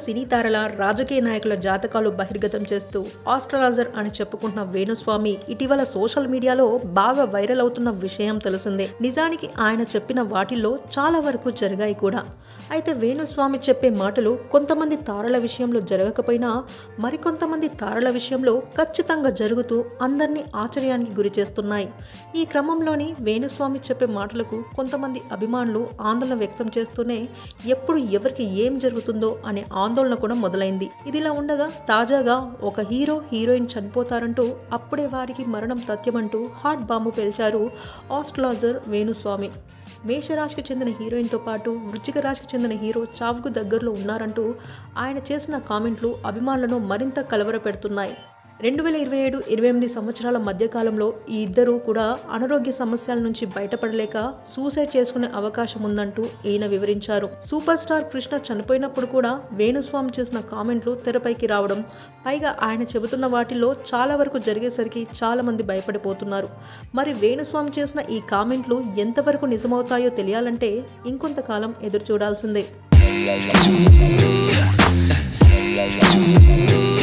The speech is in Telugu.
సినీ తారల రాజకీయ నాయకుల జాతకాలు బహిర్గతం చేస్తూ ఆస్ట్రాలజర్ అని చెప్పుకుంటున్న వేణుస్వామి ఇటీవల సోషల్ మీడియాలో బాగా వైరల్ అవుతున్న విషయం తెలిసిందే నిజానికి ఆయన చెప్పిన వాటిల్లో చాలా వరకు జరిగాయి కూడా అయితే వేణుస్వామి చెప్పే మాటలు కొంతమంది తారల విషయంలో జరగకపోయినా మరికొంతమంది తారల విషయంలో ఖచ్చితంగా జరుగుతూ అందరినీ ఆశ్చర్యానికి గురి చేస్తున్నాయి ఈ క్రమంలోని వేణుస్వామి చెప్పే మాటలకు కొంతమంది అభిమానులు ఆందోళన వ్యక్తం చేస్తూనే ఎప్పుడు ఎవరికి ఏం జరుగుతుందో అనే ఆందోళన కూడా మొదలైంది ఇదిలా ఉండగా తాజాగా ఒక హీరో హీరోయిన్ చనిపోతారంటూ అప్పుడే వారికి మరణం తథ్యమంటూ హాట్ బాంబు పేల్చారు ఆస్ట్రాలజర్ వేణుస్వామి మేషరాశికి చెందిన హీరోయిన్తో పాటు వృచ్చిక రాశికి చెందిన హీరో చావుకు దగ్గరలో ఉన్నారంటూ ఆయన చేసిన కామెంట్లు అభిమానులను మరింత కలవరపెడుతున్నాయి రెండు వేల ఇరవై ఏడు ఇరవై ఎనిమిది సంవత్సరాల మధ్యకాలంలో ఈ ఇద్దరూ కూడా అనారోగ్య సమస్యల నుంచి బయటపడలేక సూసైడ్ చేసుకునే అవకాశం ఉందంటూ ఈయన వివరించారు సూపర్ స్టార్ కృష్ణ చనిపోయినప్పుడు కూడా వేణుస్వామి చేసిన కామెంట్లు తెరపైకి రావడం పైగా ఆయన చెబుతున్న వాటిల్లో చాలా వరకు జరిగేసరికి చాలా మంది భయపడిపోతున్నారు మరి వేణుస్వామి చేసిన ఈ కామెంట్లు ఎంతవరకు నిజమవుతాయో తెలియాలంటే ఇంకొంతకాలం ఎదురు చూడాల్సిందే